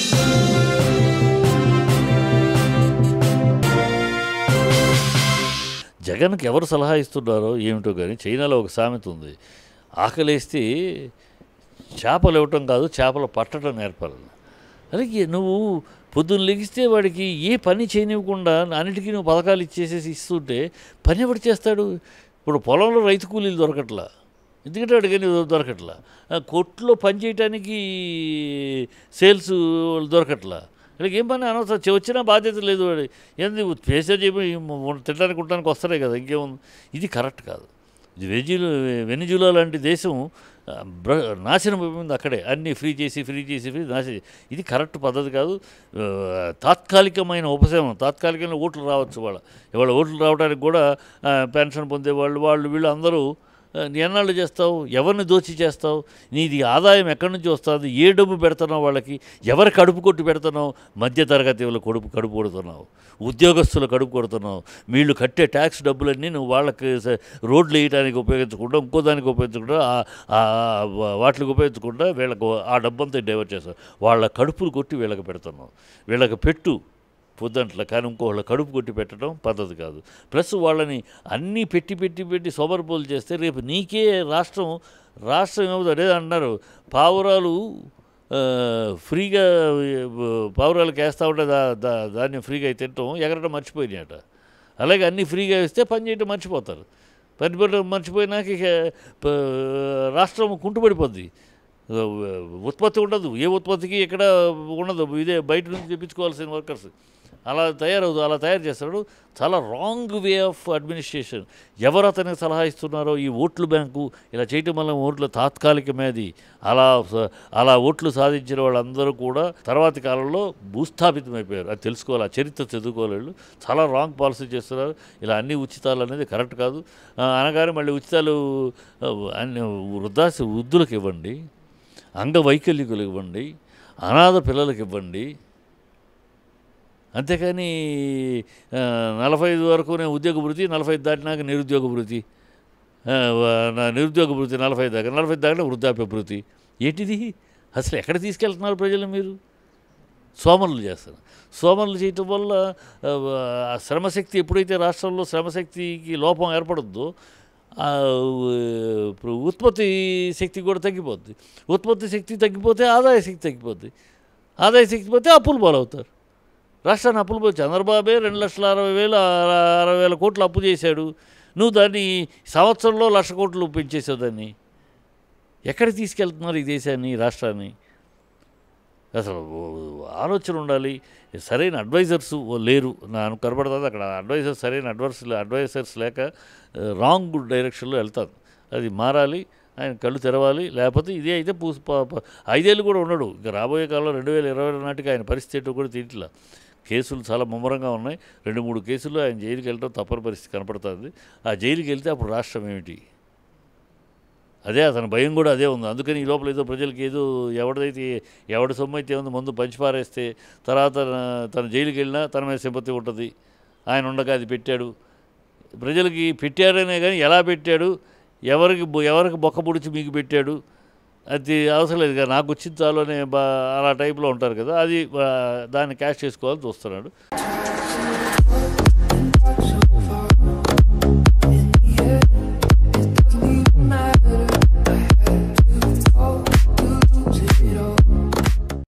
జగన్కి ఎవరు సలహా ఇస్తున్నారో ఏమిటో కానీ చైనాలో ఒక సామెత ఉంది ఆకలేస్తే చేపలు ఇవ్వటం కాదు చేపలు పట్టడం నేర్పాలి అలాగే నువ్వు పొద్దున్న లెగిస్తే వాడికి ఏ పని చేయనివ్వకుండా అన్నిటికీ నువ్వు పథకాలు ఇచ్చేసేసి ఇస్తుంటే పని ఎవడు చేస్తాడు ఇప్పుడు పొలంలో రైతు కూలీలు దొరకట్లా ఎందుకంటే వాడికి ఏమీ దొరకట్లా ఆ కొట్లో పని చేయడానికి సేల్స్ వాళ్ళు దొరకట్లా వీళ్ళకి ఏం పని అనవసరం చె- వచ్చినా బాధ్యత లేదు వాడి ఏంది పేసే చెప్పి తినడానికి ఉండడానికి వస్తారే కదా ఇంకేముంది ఇది కరెక్ట్ కాదు ఇది వెజిలు వెనిజులా లాంటి దేశం ఆ, బ్ర నాశనం అయిపోయింది అక్కడే అన్నీ ఫ్రీ చేసి ఫ్రీ చేసి ఫ్రీ నాశనం ఇది కరెక్ట్ పద్ధతి కాదు ఆ, తాత్కాలికమైన ఉపశమనం తాత్కాలికమైన ఓట్లు రావచ్చు వాళ్ళ ఇవాళ ఓట్లు రావడానికి కూడా ఆ, పెన్షన్ పొందేవాళ్ళు వాళ్ళు వీళ్ళు అందరూ ఆ, ఎన్నాళ్ళు చేస్తావు ఎవరిని దోచి చేస్తావు నీది ఆదాయం ఎక్కడి నుంచి వస్తుంది ఏ డబ్బు పెడుతున్నావు వాళ్ళకి ఎవరి కడుపు కొట్టి పెడుతున్నావు మధ్య తరగతి వాళ్ళ కడుపు కడుపు కొడుతున్నావు ఉద్యోగస్తులు కడుపు కొడుతున్నావు వీళ్ళు కట్టే ట్యాక్స్ డబ్బులన్నీ నువ్వు వాళ్ళకి స- రోడ్లు వేయడానికి ఉపయోగించకుండా ఇంకో దానికి ఉపయోగించకుండా ఆ- ఆ వాటికి ఉపయోగించకుండా వీళ్ళకు ఆ డబ్బంతా డైవర్ట్ చేస్తావు వాళ్ళ కడుపులు కొట్టి వీళ్ళకి పెడుతున్నావు వీళ్ళకి పెట్టు పొద్దంట్ల కానీ ఇంకోళ్ళ కడుపు కొట్టి పెట్టడం పద్ధతి కాదు ప్లస్ వాళ్ళని అన్నీ పెట్టి పెట్టి పెట్టి సోమరిపోలు చేస్తే రేపు నీకే రాష్ట్రం రాష్ట్రం ఏమవుతుంది అదే అన్నారు పావురాలు ఆ, ఫ్రీగా ఆ, పావురాలకు వేస్తూ ఉంటే దా దా దాన్ని ఫ్రీగా తినటం ఎగరటం మర్చిపోయినాయట అలాగే అన్నీ ఫ్రీగా ఇస్తే పని చేయటం మర్చిపోతారు పని పెట్టడం మర్చిపోయినాక ఇక ప- రాష్ట్రం కుంటుపడిపోద్ది ఉత్పత్తి ఉండదు ఏ ఉత్పత్తికి ఎక్కడ ఉండదు ఇదే బయట నుంచి తెప్పించుకోవాల్సిన వర్కర్స్ అలా తయారవుదు అలా తయారు చేస్తాడు చాలా రాంగ్ వే ఆఫ్ అడ్మినిస్ట్రేషన్ ఎవరు అతనికి సలహా ఇస్తున్నారో ఈ ఓట్లు బ్యాంకు ఇలా చేయటం వల్ల ఓట్లు తాత్కాలికమేది అలా స- అలా ఓట్లు సాధించిన వాళ్ళందరూ కూడా తర్వాతి కాలంలో భూస్థాపితమైపోయారు అది తెలుసుకోవాలి ఆ చరిత్ర చదువుకోలేళ్ళు చాలా రాంగ్ పాలసీ చేస్తున్నారు ఇలా అన్ని ఉచితాలు అనేది కరెక్ట్ కాదు ఆ, అనగానే మళ్ళీ ఉచితాలు ఆ, అన్ని వృద్ధాశ వృద్ధులకు ఇవ్వండి అంగవైకల్యకులకు ఇవ్వండి అనాథ పిల్లలకు ఇవ్వండి అంతేకాని ఆ, నలభై ఐదు వరకునే ఉద్యోగ వృత్తి నలభై ఐదు దాటినాక నిరుద్యోగ వృత్తి ఆ, వ- నా నిరుద్యోగ వృత్తి నలభై ఐదు దాకా నలభై ఐదు దాకా వృద్ధాప్య వృత్తి ఏంటిది అసలు ఎక్కడ తీసుకెళ్తున్నారు ప్రజలు మీరు సోమరులు చేస్తారు సోమరులు చేయటం వల్ల ఆ, ఆ శ్రమశక్తి ఎప్పుడైతే రాష్ట్రంలో శ్రమశక్తికి లోపం ఏర్పడుద్దో ఆ, ఇప్పుడు ఉత్పత్తి శక్తి కూడా తగ్గిపోద్ది ఉత్పత్తి శక్తి తగ్గిపోతే ఆదాయ శక్తి తగ్గిపోద్ది ఆదాయ శక్తి పోతే అప్పులు పాలవుతారు రాష్ట్రాన్ని అప్పులు పోయి చంద్రబాబే రెండు లక్షల అరవై వేలు అర- అరవై వేల కోట్లు అప్పు చేశాడు నువ్వు దాన్ని సంవత్సరంలో లక్ష కోట్లు పెంచేసావు దాన్ని ఎక్కడికి తీసుకెళ్తున్నారు ఈ దేశాన్ని ఈ రాష్ట్రాన్ని అసలు ఓ- ఆలోచన ఉండాలి సరైన అడ్వైజర్స్ లేరు నాకు కనబడుతుంది అక్కడ అడ్వైజర్స్ సరైన అడ్వైస్ అడ్వైజర్స్ లేక రాంగ్ డైరెక్షన్లో వెళ్తాను అది మారాలి ఆయన కళ్ళు తెరవాలి లేకపోతే ఇదే అయితే పూ ప- ప- ఐదేళ్ళు కూడా ఉండడు ఇంకా రాబోయే కాలంలో రెండు వేల ఇరవై నాటికి ఆయన పరిస్థితి ఏంటో కూడా తీట్లా కేసులు చాలా ముమ్మరంగా ఉన్నాయి రెండు మూడు కేసుల్లో ఆయన జైలుకి వెళ్ళడం తప్పని పరిస్థితి కనపడుతుంది ఆ జైలుకి వెళ్తే అప్పుడు రాష్ట్రం ఏమిటి అదే అతని భయం కూడా అదే ఉంది అందుకని ఈ లోపల ఏదో ప్రజలకి ఏదో ఎవరిదైతే ఎవడి సొమ్ము అయితే ఉందో ముందు పంచిపారేస్తే తర్వాత తన- తన జైలుకి వెళ్ళినా తన మీద సింపతి ఉంటుంది ఆయన ఉండగా అది పెట్టాడు ప్రజలకి పెట్టాడనే కానీ ఎలా పెట్టాడు ఎవరికి బొ- ఎవరికి బొక్క పొడిచి మీకు పెట్టాడు అది అవసరం లేదు కదా నాకు వచ్చింది చాలు అనే బా అలా టైప్లో ఉంటారు కదా అది ఆ, దాన్ని క్యాష్ చేసుకోవాలని చూస్తున్నాడు